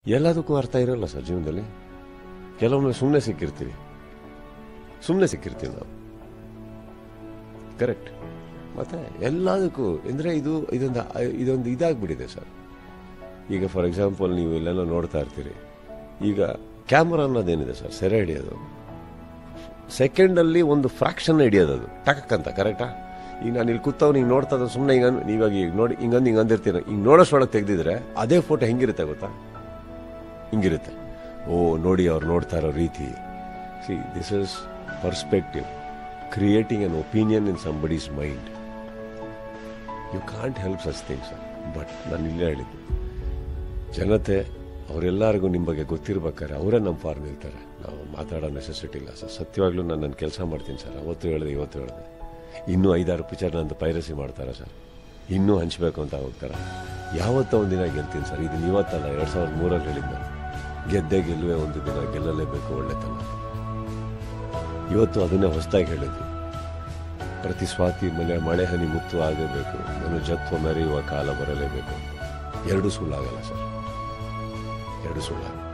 ಎಲ್ಲದಕ್ಕೂ ಅರ್ಥ ಇರಲ್ಲ ಸರ್ ಜೀವನದಲ್ಲಿ ಕೆಲವೊಮ್ಮೆ ಸುಮ್ಮನೆ ಸಿಕ್ಕಿರ್ತೀವಿ ಸುಮ್ಮನೆ ಸಿಕ್ಕಿರ್ತೀವಿ ನಾವು ಕರೆಕ್ಟ್ ಮತ್ತೆ ಎಲ್ಲದಕ್ಕೂ ಅಂದರೆ ಇದು ಇದೊಂದು ಇದೊಂದು ಇದಾಗ್ಬಿಟ್ಟಿದೆ ಸರ್ ಈಗ ಫಾರ್ ಎಕ್ಸಾಂಪಲ್ ನೀವು ಇಲ್ಲೆಲ್ಲ ನೋಡ್ತಾ ಇರ್ತೀರಿ ಈಗ ಕ್ಯಾಮ್ರಾ ಅನ್ನೋದೇನಿದೆ ಸರ್ ಸೆರೆ ಹಿಡಿಯೋದು ಸೆಕೆಂಡಲ್ಲಿ ಒಂದು ಫ್ರಾಕ್ಷನ್ ಹಿಡಿಯೋದು ಅದು ಟಕ್ ಅಂತ ಕರೆಕ್ಟಾ ಈಗ ನಾನು ಇಲ್ಲಿ ಕೂತವ್ನು ಹಿಂಗೆ ನೋಡ್ತಾ ಇದ್ದ ಸುಮ್ಮನೆ ಹಿಂಗ ನೀವಾಗ ಈಗ ನೋಡಿ ಹಿಂಗಂದು ಹಿಂಗೆ ಅಂದಿರ್ತೀನಿ ಹಿಂಗೆ ನೋಡೋಷ್ಟೊಳಗೆ ತೆಗೆದಿದ್ರೆ ಅದೇ ಫೋಟೋ ಹೆಂಗಿರುತ್ತೆ ಗೊತ್ತಾ ಹಿಂಗಿರುತ್ತೆ ಓ ನೋಡಿ ಅವ್ರು ನೋಡ್ತಾ ಇರೋ ರೀತಿ see this is perspective creating an opinion in somebody's mind you can't help such things but ನಾನು ಇಲ್ಲೇ ಹೇಳಿದ್ದು ಜನತೆ ಅವರೆಲ್ಲರಿಗೂ ನಿಮ್ಮ ಬಗ್ಗೆ ಗೊತ್ತಿರ್ಬೇಕಾದ್ರೆ ಅವರೇ ನಮ್ಮ ಫಾರ್ ನಿಲ್ತಾರೆ ನಾವು ಮಾತಾಡೋ ನೆಸೆಸಿಟಿ ಇಲ್ಲ ಸರ್ ಸತ್ಯವಾಗ್ಲೂ ನಾನು ನನ್ನ ಕೆಲಸ ಮಾಡ್ತೀನಿ ಸರ್ ಅವತ್ತು ಹೇಳಿದೆ ಇವತ್ತು ಹೇಳಿದೆ ಇನ್ನೂ ಐದಾರು ಪಿಕ್ಚರ್ ನಂದು ಪೈರಸಿ ಮಾಡ್ತಾರೆ ಸರ್ ಇನ್ನೂ ಹಂಚಬೇಕು ಅಂತ ಹೋಗ್ತಾರೆ ಯಾವತ್ತೋ ಒಂದು ದಿನ ಗೆಲ್ತೀನಿ ಸರ್ ಇದನ್ನು ಇವತ್ತಲ್ಲ ಎರಡು ಸಾವಿರದ ಮೂರಲ್ಲಿ ಹೇಳಿದ್ದೆ ಗೆದ್ದೆ ಗೆಲ್ಲುವೆ ಒಂದು ದಿನ ಗೆಲ್ಲಲೇಬೇಕು ಒಳ್ಳೆತನ ಇವತ್ತು ಅದನ್ನೇ ಹೊಸದಾಗಿ ಹೇಳಿದ್ವಿ ಪ್ರತಿ ಸ್ವಾತಿ ಮೇಲೆ ಮಳೆ ಹನಿ ಮುತ್ತು ಆಗಬೇಕು ಮನುಜತ್ವ ಮೆರೆಯುವ ಕಾಲ ಬರಲೇಬೇಕು ಅಂತ ಎರಡು ಸುಳ್ಳಾಗಲ್ಲ ಸರ್ ಎರಡು ಸುಳ್ಳಾಗಲ್ಲ